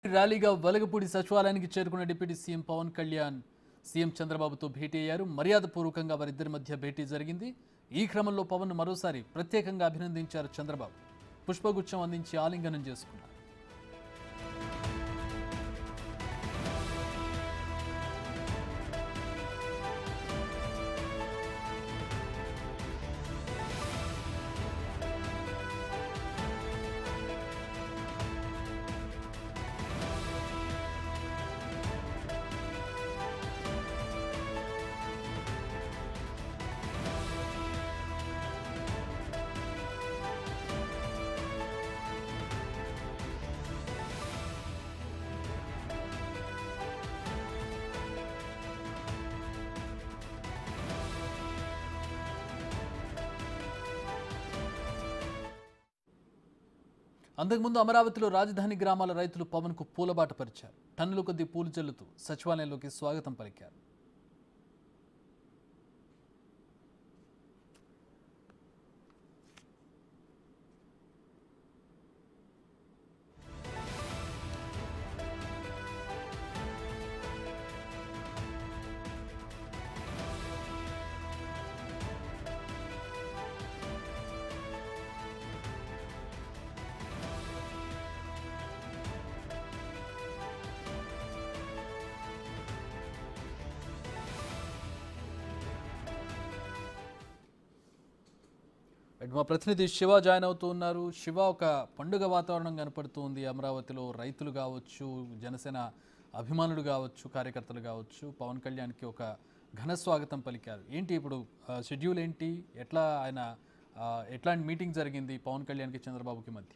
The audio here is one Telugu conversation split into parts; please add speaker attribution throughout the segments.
Speaker 1: ర్యాలీగా వెలగపూడి సచివాలయానికి చేరుకున్న deputy CM Pawan Kalyan CM చంద్రబాబుతో భేటీ అయ్యారు మర్యాదపూర్వకంగా వారిద్దరి మధ్య భేటీ జరిగింది ఈ క్రమంలో పవన్ మరోసారి ప్రత్యేకంగా అభినందించారు చంద్రబాబు పుష్పగుచ్చం అందించి ఆలింగనం చేసుకున్నారు అంతకుముందు అమరావతిలో రాజధాని గ్రామాల రైతులు పవన్కు పూలబాట పరిచారు టన్నుల కొద్దీ పూలు జల్లుతూ సచివాలయంలోకి స్వాగతం పలికారు ఇటు మా ప్రతినిధి శివ జాయిన్ అవుతూ ఉన్నారు శివ ఒక పండుగ వాతావరణం కనపడుతుంది అమరావతిలో రైతులు కావచ్చు జనసేన అభిమానులు కావచ్చు కార్యకర్తలు కావచ్చు పవన్ కళ్యాణ్కి ఒక ఘన స్వాగతం పలికారు ఏంటి ఇప్పుడు షెడ్యూల్ ఏంటి ఎట్లా ఆయన ఆ, ఎట్లాంటి మీటింగ్ జరిగింది పవన్ కళ్యాణ్కి చంద్రబాబుకి మధ్య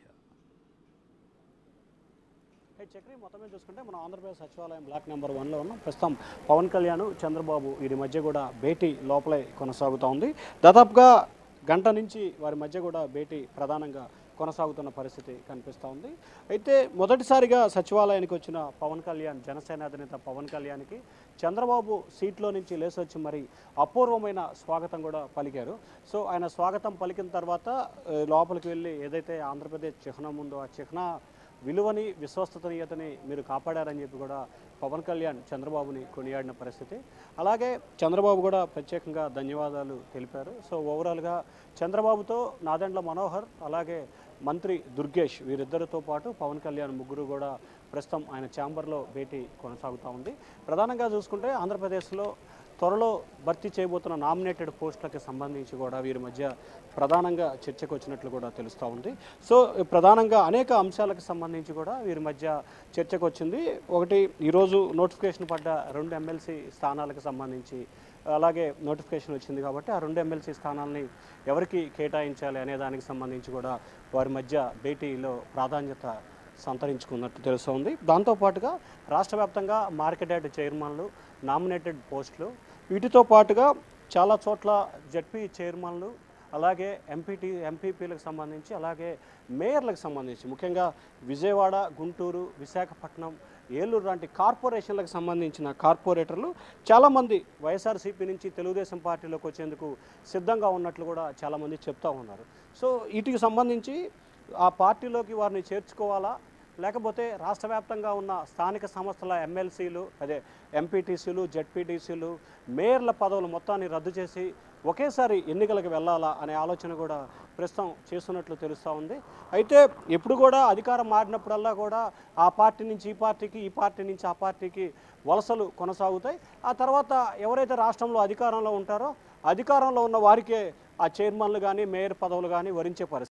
Speaker 2: హే చక్రి మొత్తం మీద చూసుకుంటే మనం ఆంధ్రప్రదేశ్ సచివాలయం బ్లాక్ నెంబర్ వన్లో ఉన్నాం ప్రస్తుతం పవన్ కళ్యాణ్ చంద్రబాబు వీరి మధ్య కూడా భేటీ లోపలే కొనసాగుతూ ఉంది దాదాపుగా గంట నుంచి వారి మధ్య కూడా భేటీ ప్రధానంగా కొనసాగుతున్న పరిస్థితి కనిపిస్తూ ఉంది అయితే మొదటిసారిగా సచివాలయానికి వచ్చిన పవన్ కళ్యాణ్ జనసేన అధినేత పవన్ కళ్యాణ్కి చంద్రబాబు సీట్లో నుంచి లేసొచ్చి మరి అపూర్వమైన స్వాగతం కూడా పలికారు సో ఆయన స్వాగతం పలికిన తర్వాత ఆ, లోపలికి వెళ్ళి ఏదైతే ఆంధ్రప్రదేశ్ చిహ్నం ఉందో ఆ చిహ్న విలువని విశ్వస్తనీయతని మీరు కాపాడారని చెప్పి కూడా పవన్ కళ్యాణ్ చంద్రబాబుని కొనియాడిన పరిస్థితి అలాగే చంద్రబాబు కూడా ప్రత్యేకంగా ధన్యవాదాలు తెలిపారు సో ఓవరాల్గా చంద్రబాబుతో నాదెండ్ల మనోహర్ అలాగే మంత్రి దుర్గేష్ వీరిద్దరితో పాటు పవన్ కళ్యాణ్ ముగ్గురు కూడా ప్రస్తుతం ఆయన ఛాంబర్లో భేటీ కొనసాగుతూ ఉంది ప్రధానంగా చూసుకుంటే ఆంధ్రప్రదేశ్లో త్వరలో భర్తీ చేయబోతున్న నామినేటెడ్ పోస్టులకు సంబంధించి కూడా వీరి మధ్య ప్రధానంగా చర్చకు వచ్చినట్లు కూడా తెలుస్తూ ఉంది సో ప్రధానంగా అనేక అంశాలకు సంబంధించి కూడా వీరి మధ్య చర్చకు వచ్చింది ఒకటి ఈరోజు నోటిఫికేషన్ పడ్డ రెండు ఎమ్మెల్సీ స్థానాలకు సంబంధించి అలాగే నోటిఫికేషన్ వచ్చింది కాబట్టి ఆ రెండు ఎమ్మెల్సీ స్థానాలని ఎవరికి కేటాయించాలి అనే దానికి సంబంధించి కూడా వారి మధ్య భేటీలో ప్రాధాన్యత సంతరించుకున్నట్టు తెలుస్తోంది దాంతోపాటుగా రాష్ట్ర వ్యాప్తంగా మార్కెట్ యార్డ్ చైర్మన్లు నామినేటెడ్ పోస్టులు వీటితో పాటుగా చాలా చోట్ల జడ్పీ చైర్మన్లు అలాగే ఎంపీటీ ఎంపీపీలకు సంబంధించి అలాగే మేయర్లకు సంబంధించి ముఖ్యంగా విజయవాడ గుంటూరు విశాఖపట్నం ఏలూరు లాంటి కార్పొరేషన్లకు సంబంధించిన కార్పొరేటర్లు చాలామంది వైఎస్ఆర్సీపీ నుంచి తెలుగుదేశం పార్టీలోకి వచ్చేందుకు సిద్ధంగా ఉన్నట్లు కూడా చాలామంది చెప్తా ఉన్నారు సో వీటికి సంబంధించి ఆ పార్టీలోకి వారిని చేర్చుకోవాలా లేకపోతే రాష్ట్ర వ్యాప్తంగా ఉన్న స్థానిక సంస్థల ఎమ్మెల్సీలు అదే ఎంపీటీసీలు జెడ్పీటీసీలు మేయర్ల పదవులు మొత్తాన్ని రద్దు చేసి ఒకేసారి ఎన్నికలకు వెళ్ళాలా అనే ఆలోచన కూడా ప్రస్తుతం చేస్తున్నట్లు తెలుస్తూ ఉంది అయితే ఎప్పుడు కూడా అధికారం మారినప్పుడల్లా కూడా ఆ పార్టీ నుంచి ఈ పార్టీకి ఈ పార్టీ నుంచి ఆ పార్టీకి వలసలు కొనసాగుతాయి ఆ తర్వాత ఎవరైతే రాష్ట్రంలో అధికారంలో ఉంటారో అధికారంలో ఉన్న వారికే ఆ చైర్మన్లు కానీ మేయర్ పదవులు కానీ వరించే పరిస్థితి